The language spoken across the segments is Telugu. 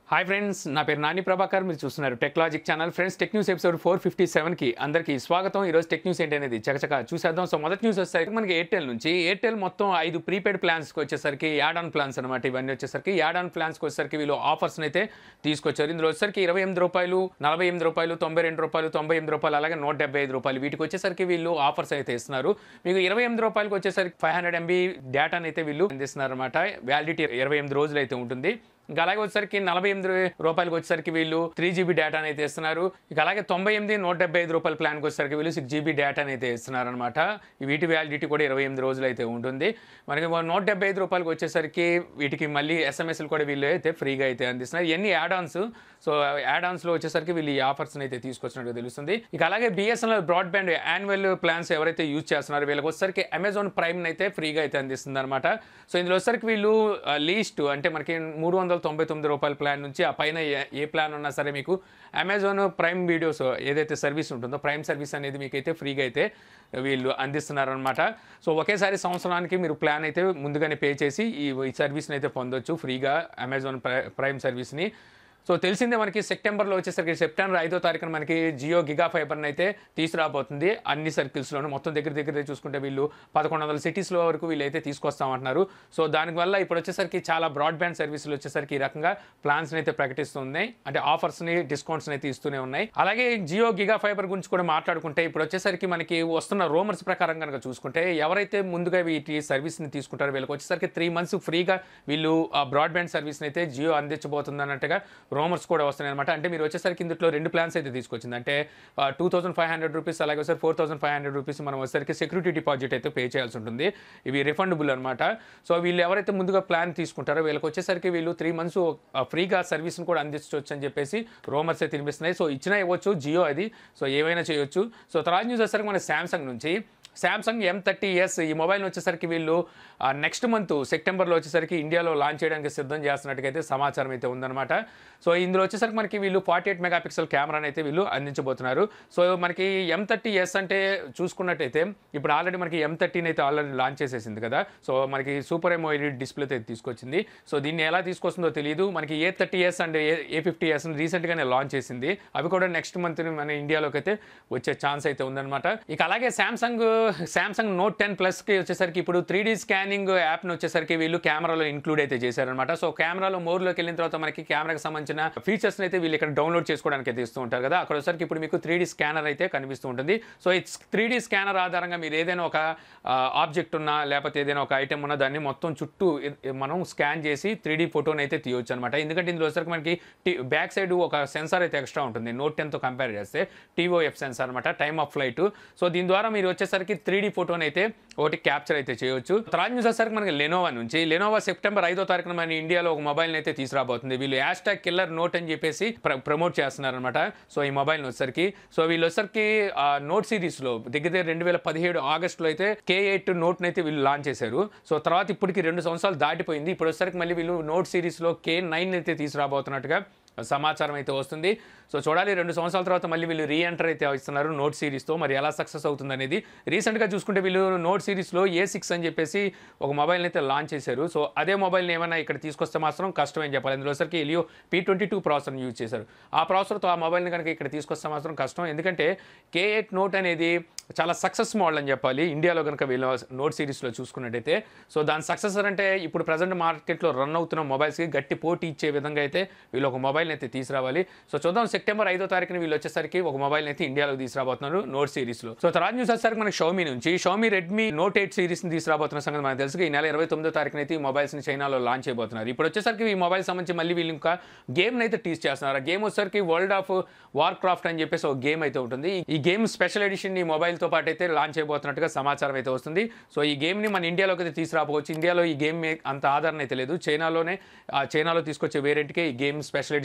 హాయ్ ఫ్రెండ్స్ నా పేరు నాని ప్రభాకర్ మీరు చూస్తున్నారు Techlogic channel friends tech news episode four fifty సెవెన్కి అందరికీ స్వాగతం ఈరోజు టెక్ న్యూస్ ఏంటి అనేది చకచక చూసేద్దాం సో మొదటి న్యూస్ వచ్చేసరికి మనకి ఎయిర్టెల్ నుంచి ఎయిర్టెల్ మొత్తం ఐదు ప్రీపెయిడ్ ప్లాన్స్కి వచ్చేసరికి యాడ్ ఆన్ ప్లాన్స్ అనమాట ఇవన్నీ వచ్చేసరికి యాడ్ ఆన్ ప్లాన్స్కి వచ్చేసరికి వీళ్ళు ఆఫర్స్ అయితే తీసుకొచ్చారు ఇందులో వచ్చేసరికి ఇరవై ఎనిమిది రూపాయలు నలభై ఎనిమిది రూపాయలు తొంభై రెండు రూపాయలు తొంభై ఎనిమిది రూపాయలు అలాగే నూట డెబ్బై ఐదు రూపాయలు వీటికి వచ్చేసరికి వీళ్ళు ఆఫర్స్ అయితే ఇస్తున్నారు మీకు ఇరవై ఎనిమిది రూపాయలకి వచ్చేసరికి ఫైవ్ హండ్రెడ్ ఎంబీ డేటాని అయితే వీళ్ళు అందిస్తున్నారు అనమాట వ్యాలిడిటీ ఇరవై ఎనిమిది రోజులు అయితే ఉంటుంది ఇంకా అలాగే వచ్చేసరికి నలభై ఎనిమిది రూపాయలకి వచ్చేసరికి వీళ్ళు త్రీ జీబీ డేటాని అయితే ఇస్తున్నారు ఇక అలాగే తొంభై ఎనిమిది నూట డెబ్బై ఐదు రూపాయల ప్లాన్కి వచ్చేసరికి వీళ్ళు సిక్స్ జీబీ డేటాని అయితే ఇస్తున్నారు అనమాట వీటి వ్యాలిడిటీ కూడా ఇరవై ఎనిమిది రోజులు అయితే ఉంటుంది మనకి నూట డెబ్బై ఐదు రూపాయలకి వచ్చేసరికి వీటికి మళ్ళీ ఎస్ఎంఎస్లు కూడా వీళ్ళు అయితే ఫ్రీగా అయితే అందిస్తున్నారు ఇవన్నీ యాడ్ ఆన్స్ సో యాడ్ ఆన్స్లో వచ్చేసరికి వీళ్ళు ఈ ఆఫర్స్ని అయితే తీసుకొచ్చినట్టు తెలుస్తుంది ఇక అలాగే బిఎస్ఎన్ఎల్ బ్రాడ్బ్యాండ్ యాన్యువల్ ప్లాన్స్ ఎవరైతే యూజ్ చేస్తున్నారో వీళ్ళకి వచ్చేసరికి అమెజాన్ ప్రైమ్ అయితే ఫ్రీగా అయితే అందిస్తుంది అనమాట సో ఇందులో వచ్చేసరికి వీళ్ళు లీస్ట్ అంటే మనకి మూడు వందల తొంభై తొమ్మిది రూపాయల ప్లాన్ నుంచి ఆ పైన ఏ- ఏ ప్లాన్ ఉన్నా సరే మీకు అమెజాన్ ప్రైమ్ వీడియోస్ ఏదైతే సర్వీస్ ఉంటుందో ప్రైమ్ సర్వీస్ అనేది మీకు అయితే ఫ్రీగా అయితే వీళ్ళు అందిస్తున్నారనమాట సో ఒకేసారి సంవత్సరానికి మీరు ప్లాన్ అయితే ముందుగానే పే చేసి ఈ ఈ సర్వీస్ని అయితే పొందొచ్చు ఫ్రీగా అమెజాన్ ప్రై ప్రైమ్ సర్వీస్ని సో తెలిసిందే మనకి సెప్టెంబర్లో వచ్చేసరికి సెప్టెంబర్ ఐదో తారీఖున మనకి జియో గిగా ఫైబర్ని అయితే తీసుకురాబోతుంది అన్ని సర్కిల్స్లోనూ మొత్తం దగ్గర దగ్గర చూసుకుంటే వీళ్ళు పదకొండు వందల సిటీస్లో వరకు వీళ్ళు అయితే తీసుకొస్తామంటున్నారు సో దానివల్ల ఇప్పుడు వచ్చేసరికి చాలా బ్రాడ్బ్యాండ్ సర్వీసులు వచ్చేసరికి ఈ రకంగా ప్లాన్స్ని అయితే ప్రకటిస్తున్నాయి అంటే ఆఫర్స్ని డిస్కౌంట్స్ని అయితే ఇస్తూనే ఉన్నాయి అలాగే జియో గిగా ఫైబర్ గురించి కూడా మాట్లాడుకుంటే ఇప్పుడు వచ్చేసరికి మనకి వస్తున్న రోమర్స్ ప్రకారం కనుక చూసుకుంటే ఎవరైతే ముందుగా వీటి సర్వీస్ని తీసుకుంటారో వీళ్ళకి వచ్చేసరికి త్రీ మంత్స్ ఫ్రీగా వీళ్ళు ఆ బ్రాడ్బ్యాండ్ సర్వీస్ని అయితే జియో అందించబోతుంది అన్నట్టుగా రోమర్స్ కూడా వస్తున్నాయి అనమాట అంటే మీరు వచ్చేసరికి ఇందులో రెండు ప్లాన్స్ అయితే తీసుకొచ్చింది అంటే two thousand five hundred rupees అలాగే వచ్చేసరికి four thousand five hundred rupees మనం వచ్చేసరికి సెక్యూరిటీ డిపాజిట్ అయితే పే చేయాల్సి ఉంటుంది ఇవి రిఫండబుల్ అనమాట సో వీళ్ళు ఎవరైతే ముందుగా ప్లాన్ తీసుకుంటారో వీళ్ళకి వచ్చేసరికి వీళ్ళు త్రీ మంత్స్ ఫ్రీగా సర్వీస్ని కూడా అందించవచ్చు అని చెప్పేసి రోమర్స్ అయితే తినిపిస్తున్నాయి సో ఇచ్చినా ఇవ్వచ్చు జియో అది సో ఏమైనా చేయొచ్చు సో తర్వాత న్యూస్ వచ్చేసరికి మన శాంసంగ్ నుంచి శాంసంగ్ ఎం థర్టీ ఎస్ ఈ మొబైల్ వచ్చేసరికి వీళ్ళు నెక్స్ట్ మంత్ సెప్టెంబర్లో వచ్చేసరికి ఇండియాలో లాంచ్ చేయడానికి సిద్ధం చేస్తున్నట్టుగా అయితే సమాచారం అయితే ఉందన్నమాట సో ఇందులో వచ్చేసరికి మనకి వీళ్ళు ఫార్టీ ఎయిట్ మెగాపిక్సెల్ కెమెరాని అయితే వీళ్ళు అందించబోతున్నారు సో మనకి ఎం థర్టీ ఎస్ అంటే చూసుకున్నట్టయితే ఇప్పుడు ఆల్రెడీ మనకి ఎం థర్టీన్ అయితే ఆల్రెడీ లాంచ్ చేసేసింది కదా సో మనకి సూపర్ ఎమోయిడ్ డిస్ప్లే అయితే తీసుకొచ్చింది సో దీన్ని ఎలా తీసుకొస్తుందో తెలియదు మనకి A thirty S and A A fifty S రీసెంట్గానే లాంచ్ చేసింది అవి కూడా నెక్స్ట్ మంత్ మన ఇండియాలోకి అయితే వచ్చే ఛాన్స్ అయితే ఉందన్నమాట ఇక అలాగే శాంసంగ్ శాంసంగ్ నోట్ టెన్ ప్లస్కి వచ్చేసరికి ఇప్పుడు త్రీ డీ స్కానింగ్ యాప్ని వచ్చేసరికి వీళ్ళు కెమెరాలో ఇంక్లూడ్ అయితే చేశారనమాట సో కెమెరాలో మోర్లోకి వెళ్ళిన తర్వాత మనకి కెమెరాకి సంబంధించిన ఫీచర్స్ని అయితే వీళ్ళు ఇక్కడ డౌన్లోడ్ చేసుకోవడానికి అయితే ఇస్తూ ఉంటారు కదా అక్కడ వచ్చేసరికి ఇప్పుడు మీకు త్రీ డీ స్కానర్ అయితే కనిపిస్తూ ఉంటుంది సో ఈ త్రీ డీ స్కానర్ ఆధారంగా మీరు ఏదైనా ఒక ఆబ్జెక్ట్ ఉన్నా లేకపోతే ఏదైనా ఒక ఐటమ్ ఉన్నా దాన్ని మొత్తం చుట్టూ ఎ- మనం స్కాన్ చేసి త్రీ డీ ఫోటోని అయితే తీయొచ్చు అనమాట ఎందుకంటే ఇందులో వచ్చేసరికి మనకి బ్యాక్ సైడ్ ఒక సెన్సార్ అయితే ఎక్స్ట్రా ఉంటుంది నోట్ టెన్తో కంపేర్ చేస్తే టీఓఎఫ్ సెన్సార్ అనమాట టైమ్ ఆఫ్ ఫ్లైట్ సో దీని ద్వారా మీరు వచ్చేసరికి త్రీ డీ ఫోటోని అయితే ఒకటి క్యాప్చర్ అయితే చేయొచ్చు తర్వాత న్యూస్ వచ్చేసరికి మనకి లెనోవా నుంచి లెనోవా సెప్టెంబర్ ఐదో తారీఖున మన ఇండియాలో ఒక మొబైల్ని అయితే తీసుకురాబోతుంది వీళ్ళు హ్యాష్ ట్యాగ్ కిల్లర్ నోట్ అని చెప్పేసి ప్ర- ప్రమోట్ చేస్తున్నారు అనమాట సో ఈ మొబైల్ వచ్చేసరికి సో వీళ్ళు వచ్చేసరికి ఆ, నోట్ సిరీస్లో దగ్గర దగ్గర రెండు వేల పదిహేడు ఆగస్టులో అయితే కే ఎయిట్ నోట్ని అయితే వీళ్ళు లాంచ్ చేశారు సో తర్వాత ఇప్పటికి రెండు సంవత్సరాలు దాటిపోయింది ఇప్పుడు వచ్చేసరికి మళ్ళీ వీళ్ళు నోట్ సిరీస్లో కే నైన్ అయితే తీసుకురాబోతున్నట్టుగా సమాచారం అయితే వస్తుంది సో చూడాలి రెండు సంవత్సరాల తర్వాత మళ్ళీ వీళ్ళు రీ ఎంటర్ అయితే ఇస్తున్నారు నోట్ సిరీస్తో మరి ఎలా సక్సెస్ అవుతుంది అనేది రీసెంట్గా చూసుకుంటే వీళ్ళు నోట్ సిరీస్లో ఏ సిక్స్ అని చెప్పేసి ఒక మొబైల్ని అయితే లాంచ్ చేశారు సో అదే మొబైల్ని ఏమైనా ఇక్కడ తీసుకొస్తే మాత్రం కష్టమని చెప్పాలి ఇందులో సరికి ఎలియో పీ ట్వంటీ టూ ప్రాసెసర్ని యూజ్ చేశారు ఆ ప్రాసెసర్తో ఆ మొబైల్ని కనుక ఇక్కడ తీసుకొస్తే మాత్రం కష్టం ఎందుకంటే కే ఎయిట్ నోట్ అనేది చాలా సక్సెస్ మోడల్ అని చెప్పాలి ఇండియాలో కనుక వీళ్ళు నోట్ సిరీస్లో చూసుకున్నట్టయితే సో దాని సక్సెసర్ అంటే ఇప్పుడు ప్రజెంట్ మార్కెట్లో రన్ అవుతున్న మొబైల్స్కి గట్టి పోటీ ఇచ్చే విధంగా అయితే వీళ్ళు ఒక మొబైల్ని అయితే తీసుకురావాలి సో చూద్దాం సెప్టెంబర్ ఐదో తారీఖున వీళ్ళు వచ్చేసరికి ఒక మొబైల్ అయితే ఇండియాలోకి తీసుకురాబోతున్నారు నోట్ సిరీస్లో సో తర్వాత న్యూస్ వచ్చేసరికి మనకి షోమీ నుంచి షోమీ రెడ్మీ నోట్ ఎయిట్ సిరీస్ని తీసుకురాబోతున్న సంగతి మనకు తెలుసు ఈ నెల ఇరవై తొమ్మిదో తారీఖున అయితే ఈ మొబైల్స్ని చైనాలో లాంచ్ చేయబోతున్నారు ఇప్పుడు వచ్చేసరికి ఈ మొబైల్ సంబంధించి మళ్ళీ వీళ్ళు ఇంకా గేమ్ని అయితే టీస్ చేస్తున్నారు ఆ గేమ్ వచ్చేసరికి వరల్డ్ ఆఫ్ వార్ క్రాఫ్ట్ అని చెప్పేసి ఒక గేమ్ అయితే ఉంటుంది ఈ గేమ్ స్పెషల్ ఎడిషన్ ఈ మొబైల్తో పాటు అయితే లాంచ్ చేయబోతున్నట్టుగా సమాచారం అయితే వస్తుంది సో ఈ గేమ్ని మన ఇండియాలోకి అయితే తీసుకురాపోవచ్చు ఇండియాలో ఈ గేమ్ అంత ఆదరణ అయితే లేదు చైనాలోనే ఆ చైనాలో తీసుకొచ్చే వేరియంట్కే ఈ గేమ్ స్పెషల్ ఎడిషన్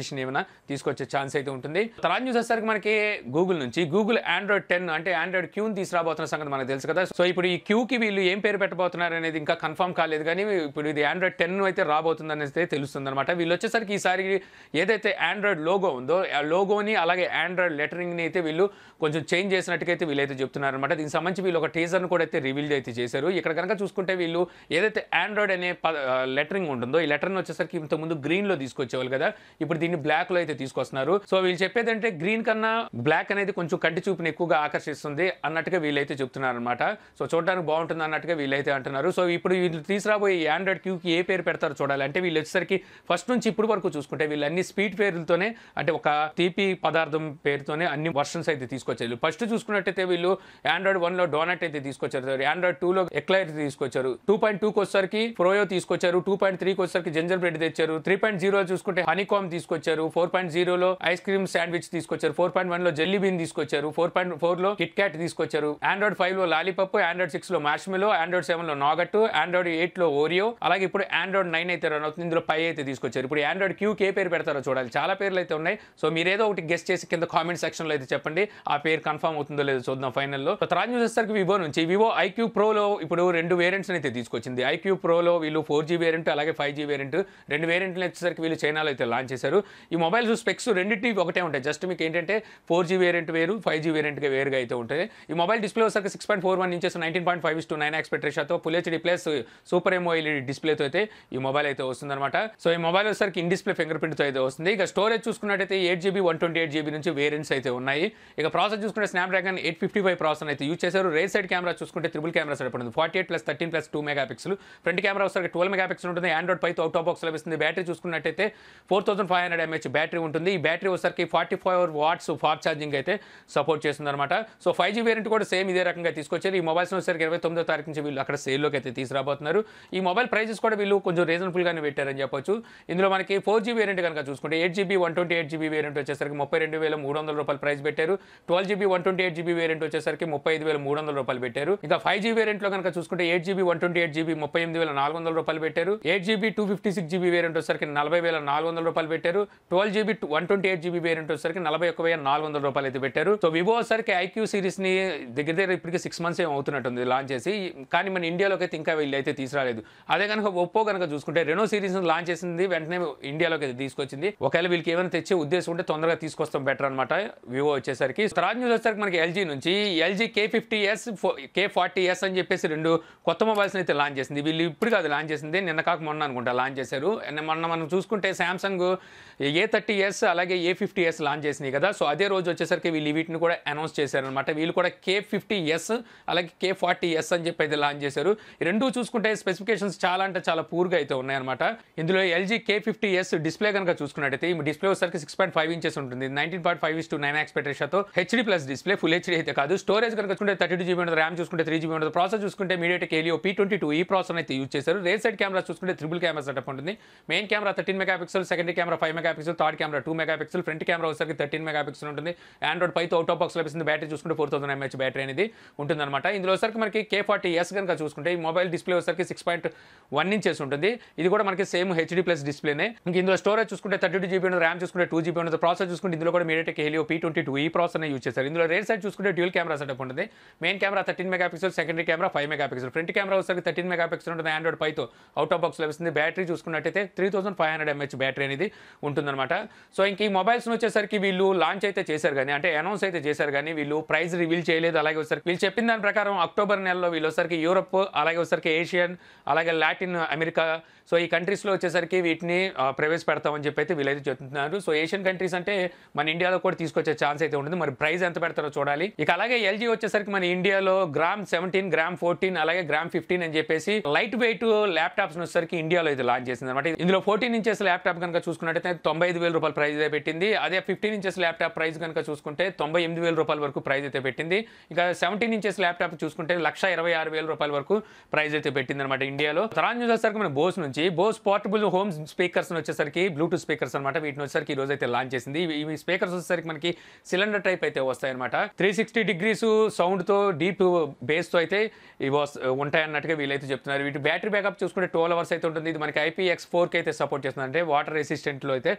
అప్డేషన్ ఏమైనా తీసుకొచ్చే ఛాన్స్ అయితే ఉంటుంది తర్వాత న్యూస్ వచ్చేసరికి మనకి గూగుల్ నుంచి గూగుల్ ఆండ్రాయిడ్ టెన్ అంటే ఆండ్రాయిడ్ క్యూని తీసుకురాబోతున్న సంగతి మనకు తెలుసు కదా సో ఇప్పుడు ఈ క్యూకి వీళ్ళు ఏం పేరు పెట్టబోతున్నారు అనేది ఇంకా కన్ఫర్మ్ కాలేదు కానీ ఇప్పుడు ఇది ఆండ్రాయిడ్ టెన్ అయితే రాబోతుంది అనేది తెలుస్తుంది అనమాట వీళ్ళు వచ్చేసరికి ఈసారి ఏదైతే ఆండ్రాయిడ్ లోగో ఉందో ఆ లోగోని అలాగే ఆండ్రాయిడ్ లెటరింగ్ని అయితే వీళ్ళు కొంచెం చేంజ్ చేసినట్టుగా అయితే వీళ్ళైతే చెప్తున్నారు అనమాట దీనికి సంబంధించి వీళ్ళు ఒక టీజర్ను కూడా అయితే రివీల్ అయితే చేశారు ఇక్కడ కనుక చూసుకుంటే వీళ్ళు ఏదైతే ఆండ్రాయిడ్ అనే లెటరింగ్ ఉంటుందో ఈ లెటర్ని వచ్చేసరికి ఇంతకుముందు గ్రీన్లో తీసుకొచ్చేవాళ్ళు కదా ఇప్పుడు దీన్ని బ్లాక్లో అయితే తీసుకొస్తున్నారు సో వీళ్ళు చెప్పేది అంటే గ్రీన్ కన్నా బ్లాక్ అనేది కొంచెం కంటి చూపుని ఎక్కువగా ఆకర్షిస్తుంది అన్నట్టుగా వీళ్ళైతే చెప్తున్నారు అనమాట సో చూడడానికి బాగుంటుంది అన్నట్టుగా వీళ్ళైతే అంటున్నారు సో ఇప్పుడు వీళ్ళు తీసుకురాబోయే ఆండ్రాయిడ్ క్యూకి ఏ పేరు పెడతారో చూడాలి అంటే వీళ్ళు వచ్చేసరికి ఫస్ట్ నుంచి ఇప్పుడు వరకు చూసుకుంటే వీళ్ళు అన్ని స్పీడ్ పేర్లతోనే అంటే ఒక తీపి పదార్థం పేరుతోనే అన్ని వర్షన్స్ అయితే తీసుకొచ్చారు ఫస్ట్ చూసుకున్నట్టయితే వీళ్ళు ఆండ్రాయిడ్ వన్ లో డోనట్ అయితే తీసుకొచ్చారు ఆండ్రాయిడ్ టూ లో ఎక్లైర్ తీసుకొచ్చారు టూ పాయింట్ టూకి వచ్చేసరికి ఫ్రోయో తీసుకొచ్చారు టూ పాయింట్ త్రీకి వచ్చేసరికి జంజర్ బ్రెడ్ తెచ్చారు త్రీ పాయింట్ జీరో చూసుకుంటే హనీకామ్ తీసుకొచ్చారు ఫోర్ పాయింట్ జీరోలో ఐస్ క్రీమ్ శాండ్విచ్ తీసుకొచ్చారు ఫోర్ పాయింట్ వన్ లో జెల్లీ బీన్ తీసుకొచ్చారు ఫోర్ పాయింట్ ఫోర్ లో కిట్ క్యాట్ తీసుకొచ్చారు ఆండ్రాయిడ్ ఫైవ్ లో లాలీపప్ ఆండ్రాయిడ్ సిక్స్ లో మ్యాష్మెలో ఆండ్రాయిడ్ సెవెన్ లో నాగట్ ఆండ్రాయిడ్ ఎయిట్ లో ఓరియో అలాగే ఇప్పుడు ఆండ్రాయిడ్ నైన్ అయితే రన్ అవుతుంది ఇందులో పై అయితే తీసుకొచ్చారు ఇప్పుడు ఆండ్రాయిడ్ క్యూకి ఏ పేరు పెడతారో చూడాలి చాలా పేర్లు అయితే ఉన్నాయి సో మీరు ఏదో ఒకటి గెస్ట్ చేసి కింద కామెంట్ సెక్షన్ లో అయితే చెప్పండి ఆ పేరు కన్ఫర్మ్ అవుతుందో లేదో చూద్దాం ఫైనల్లో తర్వాత న్యూస్ వచ్చేసరికి వివో నుంచి వివో ఐక్యూ ప్రోలో ఇప్పుడు రెండు వేరియంట్స్ అయితే తీసుకొచ్చింది ఐక్యూ ప్రోలో వీళ్ళు ఫోర్ జీ వేరియంట్ అలాగే ఫైవ్ జీ వేరియంట్ రెండు వేరియంట్లు వచ్చేసరికి వీళ్ళు చైనాలో అయితే లాంచ్ చేశారు ఈ మొబైల్స్ స్పెక్స్ రెండింటి ఒకటే ఉంటాయి జస్ట్ మీకు ఏంటంటే ఫోర్ జీ వేరియంట్ వేరు ఫైవ్ జీ వేరియంట్గా వేరుగా అయితే ఉంటాయి ఈ మొబైల్ డిస్ప్లే వచ్చేసరికి six point four one inches nineteen point five to nine aspect రేషాతో full HD plus super AMOLED డిస్ప్లేతో అయితే ఈ మొబైల్ అయితే వస్తుందన్నమాట సో ఈ మొబైల్ వచ్చేసరికి ఇన్ డిస్ప్లే ఫింగర్ ప్రింట్తో అయితే వస్తుంది ఇక స్టోరేజ్ చూసుకున్నట్టయితే eight GB one twenty eight GB నుంచి వేరియంట్స్ అయితే ఉన్నాయి ఇక ప్రాసెస్ చూసుకుంటే Snapdragon eight fifty five process అయితే యూజ్ చేశారు రేట్ సైడ్ కెమెరా చూసుకుంటే త్రిబుల్ కెమెరా సెటప్ ఉంటుంది forty eight plus thirteen plus two mega pixel front camera వచ్చేసరికి ట్వెల్వ్ మెగా పిక్సెల్ ఉంటుంది Android pie out of box లభిస్తుంది బ్యాటరీ చూసుకున్నట్టయితే four thousand five hundred MH battery ఉంటుంది ఈ బ్యాటరీ వచ్చేసరికి forty five watts fast charging అయితే సపోర్ట్ చేస్తుంది అనమాట సో ఫైవ్ జీ వేరియంట్ కూడా సేమ్ ఇదే రకంగా తీసుకొచ్చారు ఈ మొబైల్స్ వచ్చేసరికి ఇరవై తొమ్మిదో తారీఖు నుంచి వీళ్ళు అక్కడ సేల్లోకి అయితే తీసుకురాబోతున్నారు ఈ మొబైల్ ప్రైజెస్ కూడా వీళ్ళు కొంచెం రీజనబుల్గానే పెట్టారని చెప్పొచ్చు ఇందులో మనకి ఫోర్ జీ వేరియంట్ కనుక చూసుకుంటే eight GB one twenty eight GB variant వచ్చేసరికి ముప్పై రెండు వేల మూడు వందల రూపాయలు ప్రైస్ పెట్టారు twelve GB one twenty eight GB variant వచ్చేసరికి ముప్పై ఐదు వేల మూడు వందల రూపాయలు పెట్టారు ఇంకా ఫైవ్ జీ వేరియంట్లో కనుక చూసుకుంటే eight GB one twenty eight GB ముప్పై ఎనిమిది వేల నాలుగు వందల రూపాయలు పెట్టారు eight GB two fifty six GB variant వచ్చేసరికి నలభై వేల నాలుగు వందల రూపాయలు పెట్టారు twelve GB one twenty eight GB variant వచ్చేసరికి నలభై ఒక్క వేల నాలుగు వందల రూపాయలు అయితే పెట్టారు సో వివో వచ్చేసరికి ఐక్యూ సిరీస్ ని దగ్గర దగ్గర ఇప్పటికి సిక్స్ మంత్స్ ఏం అవుతున్నట్టుంది లాంచ్ చేసి కానీ మన ఇండియాలోకి అయితే ఇంకా వీళ్ళు అయితే తీసుకురాలేదు అదే కనుక ఒప్పో కనుక చూసుకుంటే రెనో సిరీస్ లాంచ్ చేసింది వెంటనే ఇండియాలోకి అయితే తీసుకొచ్చింది ఒకవేళ వీళ్ళకి ఏమైనా తెచ్చే ఉద్దేశం ఉంటే తొందరగా తీసుకొస్తాం బెటర్ అనమాట వివో వచ్చేసరికి తర్వాత న్యూస్ వచ్చేసరికి మనకి ఎల్జీ నుంచి LG K fifty S K forty S అని చెప్పేసి రెండు కొత్త మొబైల్స్ అయితే లాంచ్ చేసింది వీళ్ళు ఇప్పుడు కాదు లాంచ్ చేసింది నిన్న కాక మొన్న అనుకుంటా లాంచ్ చేశారు And మొన్న మనం చూసుకుంటే శాంసంగ్ ఏ థర్టీ ఎస్ అలాగే ఏ ఫిఫ్టీ ఎస్ లాంచ్ చేసినాయి కదా సో అదే రోజు వచ్చేసరికి వీళ్ళు వీటిని కూడా అనౌన్స్ చేశారనమాట వీళ్ళు కూడా కే ఫిఫ్టీ ఎస్ అలాగే కే ఫార్టీ ఎస్ అని చెప్పి అయితే లాంచ్ చేశారు ఈ రెండు చూసుకుంటే స్పెసిఫికేషన్స్ చాలా అంటే చాలా పూర్గా అయితే ఉన్నాయన్నమాట ఇందులో LG K fifty S display కనుక చూసుకున్నట్టయితే ఈ డిస్ప్లే వచ్చేసరికి సిక్స్ పాయింట్ ఫైవ్ ఇంచెస్ ఉంటుంది nineteen point five is to nine ఎక్స్పెక్టేషన్తో HD plus display full HD అయితే కాదు స్టోరేజ్ కనుక చూసుకుంటే థర్టీ టూ జీబీ ఉంటుంది ర్యామ్ చూసుకుంటే త్రీ జీబీ ఉంటుంది ప్రాసెస్ చూసుకుంటే MediaTek Helio P twenty two ఈ ప్రాసెస్ అయితే యూజ్ చేశారు రేట్ సైడ్ కెమెరా చూసుకుంటే త్రిబుల్ కెమెరా సెటప్ ఉంటుంది main camera thirteen mega pixel secondary camera five mega megapixel third camera two mega pixel front camera వచ్చేసరికి థర్టీన్ మెగా పిక్సెల్ ఉంటుంది ఆండ్రాయిడ్ పైతో అవుట్ ఆఫ్ బాక్స్ లభిస్తుంది బ్యాటరీ చూసుకుంటే ఫోర్ థౌసండ్ ఎంహెచ్ బ్యాటరీ అనేది ఉంటుందన్నమాట ఇందులో వచ్చరికి మనకి కే ఫార్టీ ఎస్ కనుక చూసుకుంటే ఈ మొబైల్ డిస్ప్లే వచ్చరికి సిక్స్ పాయింట్ వన్ ఇంచెస్ ఉంటుంది ఇది కూడా మనకి సేమ్ హెచ్డీ ప్లస్ డిస్ప్లేనే ఇంక ఇందులో స్టోరేజ్ చూసుకుంటే థర్టీ టూ జీబీ ఉంటుంది ర్యామ్ చూసుకుంటే టూ జీబీ ఉంటుంది ప్రాసెస్ చూసుకుంటే ఇందులో కూడా MediaTek Helio P twenty two ఈ ప్రాసెస్ యూజ్ చేశారు ఇందులో రేట్ సైడ్ చూసుకుంటే డ్యూల్ కెమెరా సెటప్ ఉంటుంది main camera thirteen mega pixel secondary camera five mega pixel front camera వచ్చరికి థర్టీన్ మెగా పిక్సెల్ ఉంటుంది ఆండ్రాయిడ్ పైతో అవుట్ ఆఫ్ బాక్స్ లభిస్తుంది బ్యాటరీ చూసుకున్నట్టయితే three thousand five hundred MH battery అనేది ఉంటుందన్నమాట సో ఇంక ఈ మొబైల్స్ వచ్చేసరికి వీళ్ళు లాంచ్ అయితే చేశారు కానీ అంటే అనౌన్స్ అయితే చేశారు కానీ వీళ్ళు ప్రైస్ రివీల్ చేయలేదు అలాగే వచ్చరికి వీళ్ళు చెప్పిన దాని ప్రకారం అక్టోబర్ నెలలో వీళ్ళు వచ్చరికి యూరప్ అలాగే వచ్చరికి ఏషియన్ అలాగే లాటిన్ అమెరికా సో ఈ కంట్రీస్లో వచ్చేసరికి వీటిని ఆ, ప్రవేశపెడతామని చెప్పి అయితే వీళ్ళైతే చెప్తున్నారు సో ఏషియన్ కంట్రీస్ అంటే మన ఇండియాలో కూడా తీసుకొచ్చే ఛాన్స్ అయితే ఉంటుంది మరి ప్రైస్ ఎంత పెడతారో చూడాలి ఇక అలాగే ఎల్జీ వచ్చేసరికి మన ఇండియాలో గ్రామ్ సెవెంటీన్ గ్రామ్ ఫోర్టీన్ అలాగే గ్రామ్ ఫిఫ్టీన్ అని చెప్పేసి లైట్ వెయిట్ ల్యాప్టాప్స్ వచ్చేసరికి ఇండియాలో అయితే లాంచ్ చేసింది అనమాట ఇందులో ఫోర్టీన్ ఇంచెస్ ల్యాప్టాప్ కనుక చూసుకున్నట్టయితే తొంభై ఐదు వేల రూపాయల ప్రైస్ అయితే పెట్టింది అదే ఫిఫ్టీన్ ఇంచెస్ ల్యాప్టాప్ ప్రైస్ కనుక చూసుకుంటే తొంభై ఎనిమిది వేల రూపాయల వరకు ప్రైస్ అయితే పెట్టింది ఇక సెవెంటీన్ ఇంచెస్ ల్యాప్టాప్ చూసుకుంటే లక్ష ఇరవై ఆరు వేల రూపాయల వరకు ప్రైస్ అయితే పెట్టింది అనమాట ఇండియాలో తర్వాత న్యూస్ వచ్చేసరికి మన బోస్ నుంచి బోస్ పోర్టబుల్ హోమ్ స్పీకర్స్ వచ్చేసరికి బ్లూటూత్ స్పీకర్స్ అనమాట వీటిని వచ్చేసరికి ఈ రోజు అయితే లాంచ్ చేసింది ఇవి- ఇవి స్పీకర్స్ వచ్చేసరికి మనకి సిలిండర్ టైప్ అయితే వస్తాయి అనమాట త్రీ సిక్స్టీ డిగ్రీస్ సౌండ్ తో డీప్ బేస్ తో అయితే ఇవి వస్- ఉంటాయి అన్నట్టుగా వీళ్ళైతే చెప్తున్నారు వీటి బ్యాటరీ బ్యాకప్ చూసుకుంటే ట్వెల్వ్ అవర్స్ అయితే ఉంటుంది ఇది మనకి ఐపీఎక్స్ ఫోర్ కి అయితే సపోర్ట్ చేస్తుంది అంటే వాటర్ రెసిస్టెంట్ లో అయితే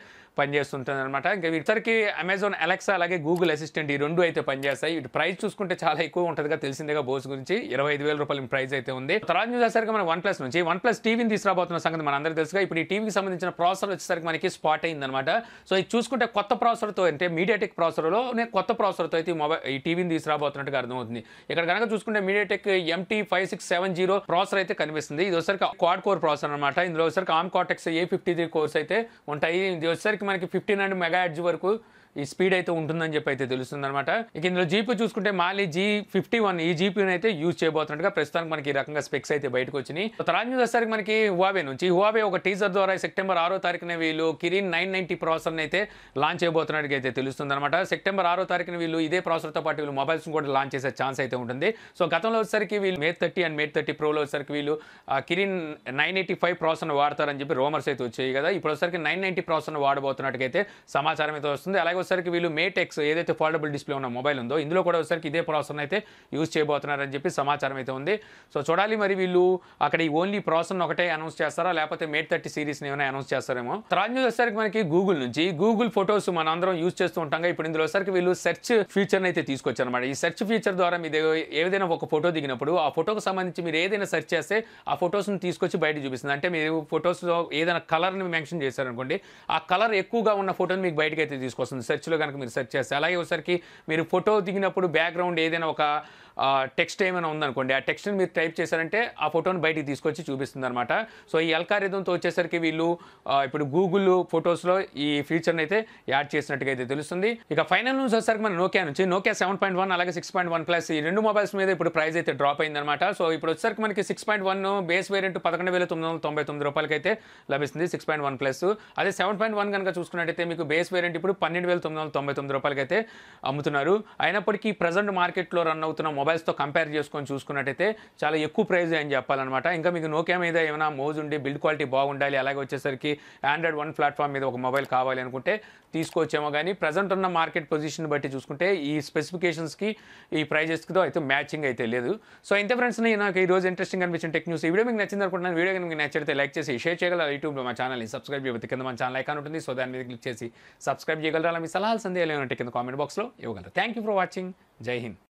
పనిచేస్తుంటుంది అనమాట ఇంకా వీటికి అమెజాన్ అలెక్సా అలాగే గూగుల్ అసిస్టెంట్ ఈ రెండు అయితే పనిచేస్తాయి వీటి ప్రైస్ చూసుకుంటే చాలా ఎక్కువ ఉంటుందిగా తెలిసిందేగా బోస్ గురించి ఇరవై ఐదు వేల రూపాయల ప్రైస్ అయితే ఉంది తర్వాత న్యూస్ వచ్చేసరికి మన వన్ ప్లస్ నుంచి వన్ ప్లస్ టీవీని తీసుకురాబోతున్న సంగతి మన అందరికీ తెలుసుగా ఇప్పుడు ఈ టీవీకి సంబంధించిన ప్రాసెసర్ వచ్చేసరికి మనకి స్పాట్ అయిందనమాట సో ఇది చూసుకుంటే కొత్త ప్రాసెసర్తో అంటే మీడియాటెక్ ప్రాసెసర్లో కొత్త ప్రాసెసర్తో అయితే ఈ మొబైల్ ఈ టీవీని తీసుకురాబోతున్నట్టుగా అర్థమవుతుంది ఇక్కడ కనుక చూసుకుంటే MediaTek MT five six seven zero processor అయితే కనిపిస్తుంది ఇది వచ్చరికి క్వాడ్ కోర్ ప్రాసెసర్ అనమాట ఇందులో వచ్చరికి ARM Cortex A fifty three cores అయితే ఉంటాయి ఇది వచ్చరికి మనకి ఫిఫ్టీన్ హండ్రెడ్ మెగా హెడ్జ్ వరకు ఈ స్పీడ్ అయితే ఉంటుందని చెప్పి అయితే తెలుస్తుంది అనమాట ఇక ఇందులో జీపీ చూసుకుంటే మాలి జీ ఫిఫ్టీ వన్ ఈ జీపీని అయితే యూజ్ చేయబోతున్నట్టుగా ప్రస్తుతానికి మనకి ఈ రకంగా స్పెక్స్ అయితే బయటకు వచ్చినాయి తర్వాత న్యూస్ వచ్చేసరికి మనకి హువావే నుంచి హువావే ఒక టీజర్ ద్వారా సెప్టెంబర్ ఆరో తారీఖున వీళ్ళు కిరిన్ నైన్ నైన్టీ ప్రాసెసర్ని అయితే లాంచ్ చేయబోతున్నట్టుగా అయితే తెలుస్తుంది అనమాట సెప్టెంబర్ ఆరో తారీఖున వీళ్ళు ఇదే ప్రాసెసర్తో పాటు వీళ్ళు మొబైల్స్ కూడా లాంచ్ చేసే ఛాన్స్ అయితే ఉంటుంది సో గతంలో వచ్చేసరికి వీళ్ళు Mate thirty and Mate thirty ప్రోలో వచ్చేసరికి వీళ్ళు ఆ Kirin nine eighty five processor వాడతారని చెప్పి రోమర్స్ అయితే వచ్చాయి కదా ఇప్పుడు వచ్చేసరికి నైన్ నైన్టీ ప్రాసెసర్ వాడబోతున్నట్టుగా అయితే సమాచారం అయితే వస్తుంది అలాగే వచ్చేసరికి వీళ్ళు మేట్ ఎక్స్ ఏదైతే ఫోల్డబుల్ డిస్ప్లే ఉన్న మొబైల్ ఉందో ఇందులో కూడా వచ్చేసరికి ఇదే ప్రాసెసర్ అయితే యూజ్ చేయబోతున్నారని చెప్పి సమాచారం అయితే ఉంది సో చూడాలి మరి వీళ్ళు అక్కడ ఈ ఓన్లీ ప్రాసెసర్ ఒకటే అనౌన్స్ చేస్తారా లేకపోతే మేట్ థర్టీ సిరీస్ని ఏమైనా అనౌన్స్ చేస్తారేమో తర్వాత న్యూస్ వచ్చేసరికి మనకి గూగుల్ నుంచి గూగుల్ ఫొటోస్ మన అందరం యూజ్ చేస్తూ ఉంటాం ఇప్పుడు ఇందులో వచ్చేసరికి వీళ్ళు సెర్చ్ ఫీచర్ని అయితే తీసుకొచ్చారు అనమాట ఈ సెర్చ్ ఫీచర్ ద్వారా మీరు ఏదైనా ఒక ఫోటో దిగినప్పుడు ఆ ఫోటోకి సంబంధించి మీరు ఏదైనా సెర్చ్ చేస్తే ఆ ఫొటోస్ని తీసుకొచ్చి బయట చూపిస్తుంది అంటే మీరు ఫొటోస్లో ఏదైనా కలర్ని మెన్షన్ చేశారనుకోండి ఆ కలర్ ఎక్కువగా ఉన్న ఫోటోని మీకు బయటకి అయితే తీసుకొస్తుంది సెర్చ్లో కనుక మీరు సెర్చ్ చేస్తే అలాగే ఒకసారికి మీరు ఫోటో దిగినప్పుడు బ్యాక్గ్రౌండ్ ఏదైనా ఒక టెక్స్ట్ ఏమైనా ఉందనుకోండి ఆ టెక్స్ట్ని మీరు టైప్ చేశారంటే ఆ ఫోటోని బయటికి తీసుకొచ్చి చూపిస్తుంది అనమాట సో ఈ అల్కారిథంతో వచ్చేసరికి వీళ్ళు ఆ, ఇప్పుడు గూగుల్ ఫొటోస్లో ఈ ఫీచర్ని అయితే యాడ్ చేసినట్టుగా అయితే తెలుస్తుంది ఇక ఫైనల్ న్యూస్ వచ్చేసరికి మన నోకియా నుంచి నోకియా సెవెన్ పాయింట్ వన్ అలాగే సిక్స్ పాయింట్ వన్ ప్లస్ ఈ రెండు మొబైల్స్ మీద ఇప్పుడు ప్రైస్ అయితే డ్రాప్ అయిందనమాట సో ఇప్పుడు వచ్చేసరికి మనకి six point one base variant పదకొండు వేల తొమ్మిది వందల తొంభై తొమ్మిది రూపాయలకి అయితే లభిస్తుంది సిక్స్ పాయింట్ వన్ ప్లస్ అదే సెవెన్ పాయింట్ వన్ కనుక చూసుకున్నట్టయితే మీకు బేస్ వేరియంట్ ఇప్పుడు పన్నెండు వేల తొమ్మిది వందల తొంభై తొమ్మిది రూపాయలకి అయితే అమ్ముతున్నారు అయినప్పటికీ ప్రజెంట్ మార్కెట్లో రన్ అవుతున్న మొబైల్స్తో కంపేర్ చేసుకొని చూసుకున్నట్టయితే చాలా ఎక్కువ ప్రైస్ అని చెప్పాలన్నమాట ఇంకా మీకు నోకియా మీద ఏమైనా మోజ్ ఉండి బిల్డ్ క్వాలిటీ బాగుండాలి అలాగే వచ్చేసరికి ఆండ్రాయిడ్ వన్ ప్లాట్ఫామ్ మీద ఒక మొబైల్ కావాలి అనుకుంటే తీసుకోవచ్చేమో కానీ ప్రజెంట్ ఉన్న మార్కెట్ పొజిషన్ బట్టి చూసుకుంటే ఈ స్పెసిఫికేషన్స్కి ఈ ప్రైజెస్తో అయితే మ్యాచింగ్ అయితే లేదు సో ఇంత ఫ్రెండ్స్ నాకు ఈ రోజు ఇంట్రెస్టింగ్ అనిపించిన టెక్ న్యూస్ ఈ వీడియో మీకు నచ్చింది అనుకుంటున్నాను వీడియో కనుక మీకు నచ్చితే లైక్ చేసి షేర్ చేయగలరా యూట్యూబ్లో మా ఛానల్ని సబ్స్క్రైబ్ చేయబోతే కింద మన ఛానల్ ఐకాన్ ఉంటుంది సో దాని మీద క్లిక్ చేసి సబ్స్క్రైబ్ చేయగలరా మీ సలహాలు సందేహాలు ఏమంటే కింద కామెంట్ బాక్స్లో ఇవ్వగలరు థ్యాంక్ యూ ఫర్ వాచింగ్ జై హింద్